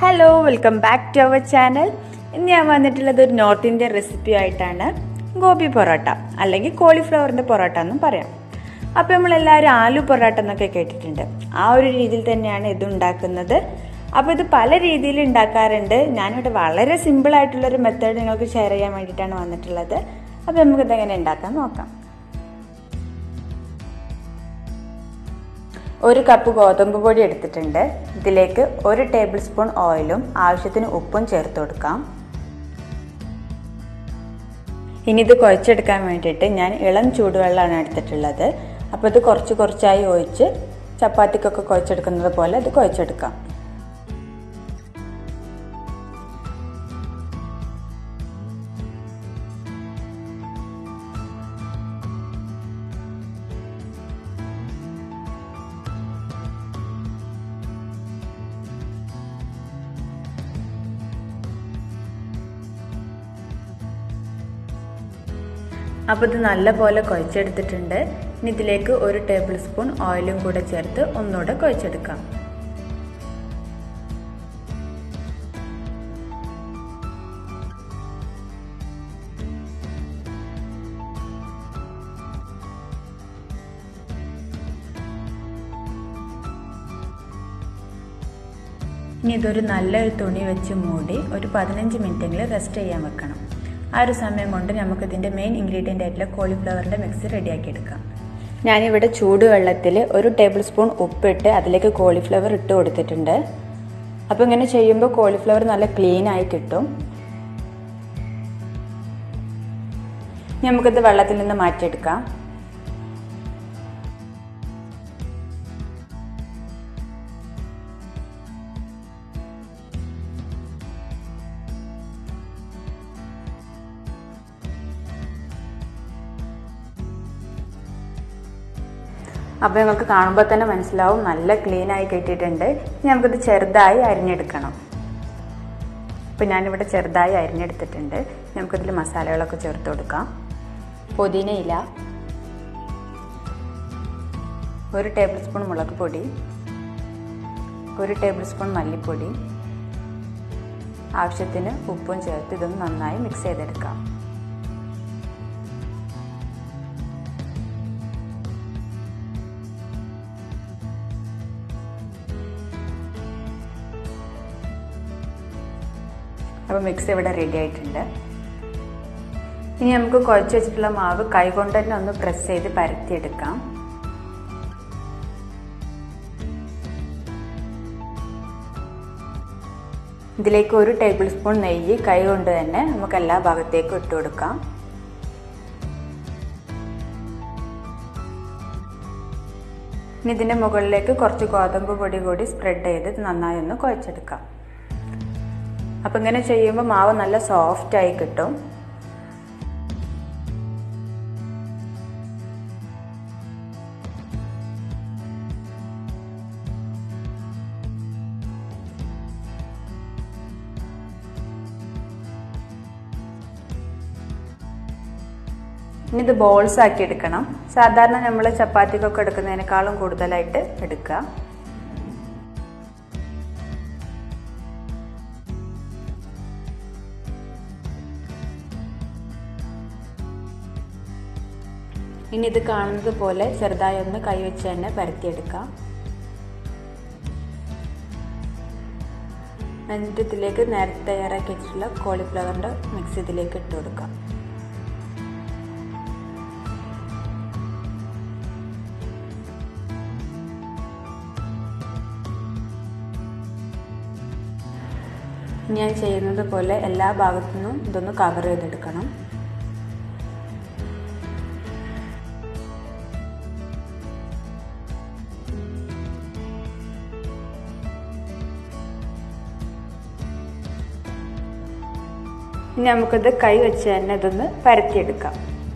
hello welcome back to our channel ഇന്ന് ഞാൻ വന്നിട്ടുള്ളത് ഒരു നോർത്ത് ഇന്ത്യൻ റെസിപ്പി ആയിട്ടാണ് ഗോബി പൊറോട്ട അല്ലെങ്കിൽ കോളിഫ്ലവറിൻ്റെ പൊറോട്ട എന്നും പറയാം അപ്പോൾ നമ്മളെല്ലാവരും ആലു പൊറോട്ട എന്നൊക്കെ കേട്ടിട്ടുണ്ട് ആ ഒരു രീതിയിൽ തന്നെയാണ് ഇത് ഉണ്ടാക്കുന്നത് അപ്പോൾ ഇത് പല രീതിയിൽ ഉണ്ടാക്കാറുണ്ട് ഞാനിവിടെ വളരെ സിമ്പിൾ ആയിട്ടുള്ളൊരു മെത്തേഡ് നിങ്ങൾക്ക് ഷെയർ ചെയ്യാൻ വേണ്ടിയിട്ടാണ് വന്നിട്ടുള്ളത് അപ്പോൾ നമുക്കിത് എങ്ങനെ ഉണ്ടാക്കാൻ നോക്കാം ഒരു കപ്പ് ഗോതമ്പ് പൊടി എടുത്തിട്ടുണ്ട് ഇതിലേക്ക് ഒരു ടേബിൾ സ്പൂൺ ഓയിലും ആവശ്യത്തിന് ഉപ്പും ചേർത്ത് കൊടുക്കാം ഇനി ഇത് കുഴച്ചെടുക്കാൻ വേണ്ടിയിട്ട് ഞാൻ ഇളം ചൂടുവെള്ളമാണ് എടുത്തിട്ടുള്ളത് അപ്പോൾ ഇത് കുറച്ച് കുറച്ചായി ഒഴിച്ച് ചപ്പാത്തിക്കൊക്കെ കുഴച്ചെടുക്കുന്നത് പോലെ ഇത് കുഴച്ചെടുക്കാം അപ്പോൾ ഇത് നല്ലപോലെ കുഴച്ചെടുത്തിട്ടുണ്ട് ഇനി ഇതിലേക്ക് ഒരു ടേബിൾ സ്പൂൺ ഓയിലും കൂടെ ചേർത്ത് ഒന്നുകൂടെ കുഴച്ചെടുക്കാം ഇനി ഇതൊരു നല്ലൊരു തുണി വെച്ച് മൂടി ഒരു പതിനഞ്ച് മിനിറ്റെങ്കിലും റെസ്റ്റ് ചെയ്യാൻ വെക്കണം ആ ഒരു സമയം കൊണ്ട് നമുക്ക് ഇതിൻ്റെ മെയിൻ ഇൻഗ്രീഡിയൻ്റ് ആയിട്ടുള്ള കോളിഫ്ലവറിൻ്റെ മിക്സ് റെഡിയാക്കി എടുക്കാം ഞാനിവിടെ ചൂടുവെള്ളത്തിൽ ഒരു ടേബിൾ സ്പൂൺ ഉപ്പിട്ട് അതിലേക്ക് കോളിഫ്ലവർ ഇട്ട് കൊടുത്തിട്ടുണ്ട് അപ്പോൾ ഇങ്ങനെ ചെയ്യുമ്പോൾ കോളിഫ്ലവർ നല്ല ക്ലീൻ ആയി കിട്ടും നമുക്കിത് വെള്ളത്തിൽ നിന്ന് മാറ്റിയെടുക്കാം അപ്പോൾ നിങ്ങൾക്ക് കാണുമ്പോൾ തന്നെ മനസ്സിലാവും നല്ല ക്ലീൻ ആയി കിട്ടിയിട്ടുണ്ട് ഇനി നമുക്കിത് ചെറുതായി അരിഞ്ഞെടുക്കണം അപ്പോൾ ഞാനിവിടെ ചെറുതായി അരിഞ്ഞെടുത്തിട്ടുണ്ട് നമുക്കിതിൽ മസാലകളൊക്കെ ചേർത്ത് കൊടുക്കാം പുതിനയില ഒരു ടേബിൾ സ്പൂൺ മുളക് പൊടി ഒരു ടേബിൾ സ്പൂൺ മല്ലിപ്പൊടി ആവശ്യത്തിന് ഉപ്പും ചേർത്ത് ഇതൊന്ന് നന്നായി മിക്സ് ചെയ്തെടുക്കാം അപ്പോൾ മിക്സ് ഇവിടെ റെഡി ആയിട്ടുണ്ട് ഇനി നമുക്ക് കുഴച്ച് വെച്ചിട്ടുള്ള മാവ് കൈകൊണ്ട് തന്നെ ഒന്ന് പ്രസ് ചെയ്ത് പരത്തിയെടുക്കാം ഇതിലേക്ക് ഒരു ടേബിൾ സ്പൂൺ നെയ്യ് കൈ കൊണ്ട് തന്നെ നമുക്ക് എല്ലാ ഭാഗത്തേക്കും ഇട്ട് കൊടുക്കാം ഇനി ഇതിൻ്റെ മുകളിലേക്ക് കുറച്ച് ഗോതമ്പ് പൊടി കൂടി സ്പ്രെഡ് ചെയ്ത് നന്നായി ഒന്ന് കുഴച്ചെടുക്കാം അപ്പം ഇങ്ങനെ ചെയ്യുമ്പോൾ മാവ് നല്ല സോഫ്റ്റ് ആയി കിട്ടും ഇനി ഇത് ബോൾസ് ആക്കി എടുക്കണം സാധാരണ നമ്മൾ ചപ്പാത്തിക്കൊക്കെ എടുക്കുന്നതിനേക്കാളും കൂടുതലായിട്ട് എടുക്കുക ഇനി ഇത് കാണുന്നത് പോലെ ചെറുതായി ഒന്ന് കൈവച്ച് തന്നെ പരത്തിയെടുക്കാം എന്നിട്ട് ഇതിലേക്ക് നേരത്തെ തയ്യാറാക്കി വെച്ചിട്ടുള്ള കോളിഫ്ലവറിൻ്റെ മിക്സ് ഇതിലേക്ക് ഇട്ട് കൊടുക്കാം ഞാൻ ചെയ്യുന്നത് പോലെ എല്ലാ ഭാഗത്തു നിന്നും ഇതൊന്ന് കവർ ചെയ്തെടുക്കണം ഇനി നമുക്കിത് കൈ വെച്ച് തന്നെ ഇതൊന്ന് പരത്തിയെടുക്കാം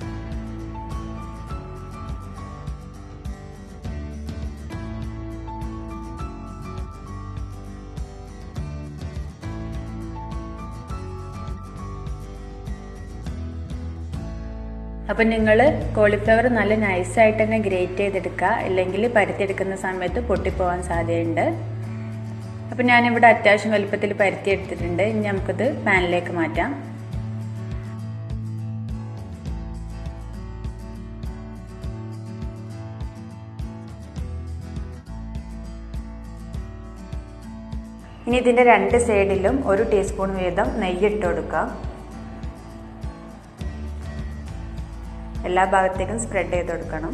അപ്പം നിങ്ങൾ കോളിഫ്ലവർ നല്ല നൈസായിട്ട് തന്നെ ഗ്രേറ്റ് ചെയ്തെടുക്കുക അല്ലെങ്കിൽ പരത്തിയെടുക്കുന്ന സമയത്ത് പൊട്ടിപ്പോവാൻ സാധ്യതയുണ്ട് അപ്പം ഞാനിവിടെ അത്യാവശ്യം വലുപ്പത്തിൽ പരുത്തി എടുത്തിട്ടുണ്ട് ഇനി നമുക്കിത് പാനിലേക്ക് മാറ്റാം ഇനി ഇതിൻ്റെ രണ്ട് സൈഡിലും ഒരു ടീസ്പൂൺ വീതം നെയ്യ് ഇട്ട് കൊടുക്കാം എല്ലാ ഭാഗത്തേക്കും സ്പ്രെഡ് ചെയ്ത് കൊടുക്കണം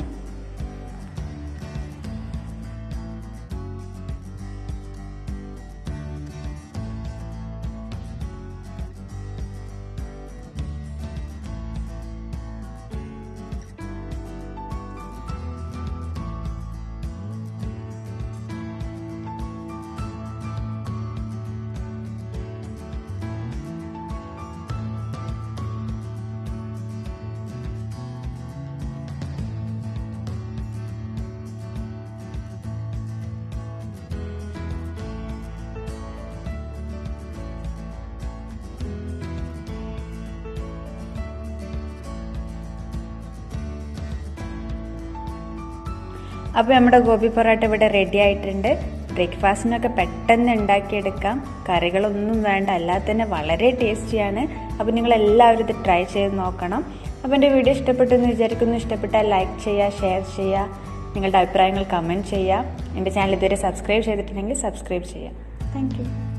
അപ്പോൾ നമ്മുടെ ഗോപി പൊറോട്ട ഇവിടെ റെഡി ആയിട്ടുണ്ട് ബ്രേക്ക്ഫാസ്റ്റിനൊക്കെ പെട്ടെന്ന് ഉണ്ടാക്കിയെടുക്കാം കറികളൊന്നും വേണ്ട അല്ലാതെ തന്നെ വളരെ ടേസ്റ്റിയാണ് അപ്പോൾ നിങ്ങൾ എല്ലാവരും ഇത് ട്രൈ ചെയ്ത് നോക്കണം അപ്പോൾ എൻ്റെ വീഡിയോ ഇഷ്ടപ്പെട്ടു എന്ന് വിചാരിക്കുന്നു ഇഷ്ടപ്പെട്ടാൽ ലൈക്ക് ചെയ്യുക ഷെയർ ചെയ്യുക നിങ്ങളുടെ അഭിപ്രായങ്ങൾ കമൻറ്റ് ചെയ്യുക എൻ്റെ ചാനൽ ഇതുവരെ സബ്സ്ക്രൈബ് ചെയ്തിട്ടുണ്ടെങ്കിൽ സബ്സ്ക്രൈബ് ചെയ്യുക താങ്ക്